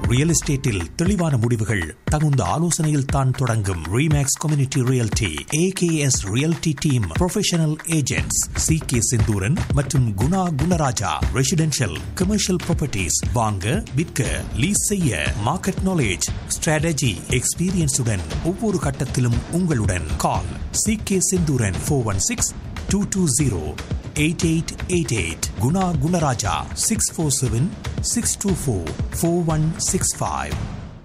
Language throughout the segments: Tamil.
ரியல் எஸ்டேட்டில் தெளிவான முடிவுகள் தகுந்த ஆலோசனையில் தான் தொடங்கும் Remax Community Realty AKS Realty Team professional agents C K Senthooran மற்றும் Guna Gunarajah residential commercial properties வாங்க விற்க லீஸ் செய்ய மார்க்கெட் நாலேஜ் ஸ்ட்ராட்டஜி எக்ஸ்பீரியன்ஸுடன் ஒவ்வொரு கட்டத்திலும் உங்களுடன் call C K Senthooran four one six two two zero eight eight eight eight Guna Gunaraja six four seven six two four four one six five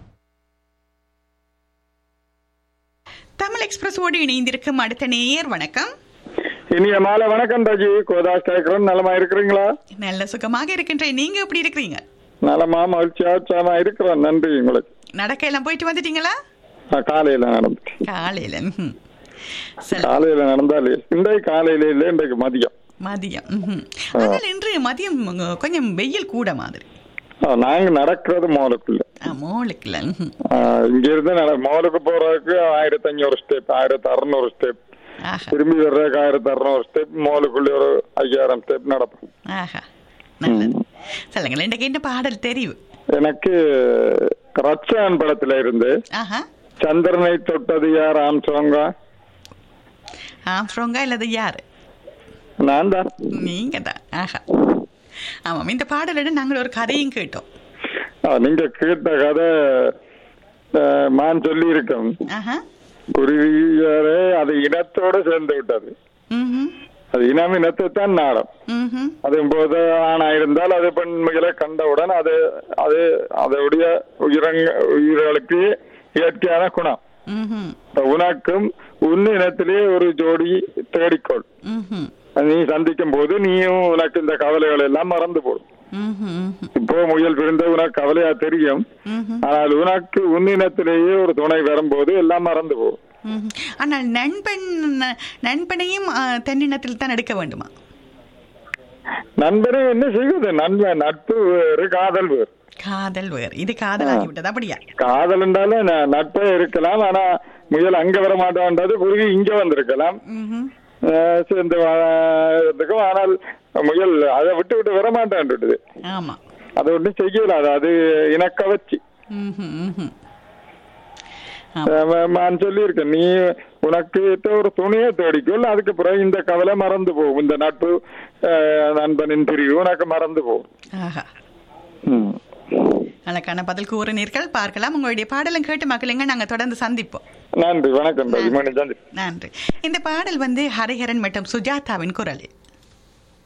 Tamil எக்ஸ்பிரஸோடு இணைந்திருக்கும் அடுத்த நேயர் வணக்கம் இனிய மாலை வணக்கம் ராஜி கோதாஸ் கேட்கிறோம் நலமா இருக்கிறீங்களா நல்ல சுகமாக இருக்கின்றேன் நீங்க எப்படி இருக்கிறீங்க நலமா மகிழ்ச்சியா உற்சாகமா இருக்கிறோம் நன்றி உங்களுக்கு நடக்க எல்லாம் போயிட்டு வந்துட்டீங்களா நான் காலையில நடந்து காலையில ம்ஹும். சரி காலையில நடந்தாலே இன்றைக்கு காலையில இல்ல இன்றைக்கு மதியம் மதியம் ம்ஹும். ஆனால் இன்று மதியம் உங்க கொஞ்சம் வெயில் கூட மாதிரி ஆ, நாங்க நடக்கிறது மோலுக்குள்ள ஆ, மோளுக்குல ம்ஹும். ஆ, இங்க இருந்து நட மோலுக்கு போறதுக்கு ஆயிரத்தி அஞ்சூறு ஸ்டெப் ஆயிரத்தி அறுநூறு ஸ்டெப் ஆஹா திரும்பி வர்றதுக்கு ஆயிரத்தி அறுநூறு ஸ்டெப் மோலுக்குள்ள ஒரு ஐயாயிரம் ஸ்டெப் நடப்போம் ஆஹா நல்லது சொல்லுங்கள் இன்றைக்கு என்ன பாடல் தெரிவு எனக்கு ரச்சான் படத்துல இருந்து ஆஹா சந்திரனை தொட்டது யார் ஆம்சோங்கா ஆம்ஸ்ட்ராங்கா இல்லது யாரு நான் தான் நீங்க தான் ஆஹா ஆமாம் இந்த பாடலோட நாங்கள் ஒரு கதையும் கேட்டோம் ஆ, நீங்க கேட்ட கதை ஆ, மான் சொல்லி இருக்கோம் ஆஹா குருவியாரே அது இனத்தோட சேர்ந்து விட்டது ம் அது இனம் இனத்தை தான் நாடும் ம் அது போது ஆணா இருந்தால் அது பெண்மைகளை கண்டவுடன் அது அது அதோடைய உயிரங்க உயிர்களுக்கு இயற்கையான குணம் ம் இப்ப உனக்கும் உன் இனத்திலே ஒரு ஜோடி தேடிக்கொள் ம் நீ சந்திக்கும் போது நீயும் உனக்கு இந்த கவலைகள் எல்லாம் மறந்து போடும் ம் இப்போ முயல் பிரிந்த உனக்கு கவலையா தெரியும் ம் ஆனால் உனக்கு உன்னினத்திலேயே ஒரு துணை வரும்போது எல்லாம் மறந்து போகும் ம். ஆனால் நண்பன் நண்பனையும் ஆ, தென்னினத்தில் தான் எடுக்க வேண்டுமா நண்பரே என்ன செய்வது நண்பன் நட்பு வேறு காதல் வேறு காதல் வேறு இது காதலாகி விட்டது அப்படியா காதல் என்றாலும் ந- நட்பே இருக்கலாம் ஆனா முயல் அங்க வர மாட்டான்றது குருவி இங்க வந்திருக்கலாம் ம்ஹும். அஹ் சேர்ந்து வாழறதுக்கும் ஆனால் முயல் அதை விட்டு விட்டு வர மாட்டான்றது ஆமா அதை ஒன்றும் செய்யல அது அது இனக்கவச்சி ம்ஹும், ம்ஹும். நான் சொல்லியிருக்கேன் நீ உனக்கு ஏத்த ஒரு துணியை தேடிக்கொள் அதுக்கு பிறகு இந்த கவலை மறந்து போகும் இந்த நட்பு அஹ், நண்பனின் பிரிவு உனக்கு மறந்து போகும் ஆஹா ம். அழகான பதில் கூறினீர்கள் பார்க்கலாம் உங்களுடைய பாடலும் கேட்டு மக்களுங்க நாங்க தொடர்ந்து சந்திப்போம் நன்றி வணக்கம் ராஜி மணி சந்தி நன்றி இந்த பாடல் வந்து ஹரிஹரன் மற்றும் சுஜாதாவின் குரலில்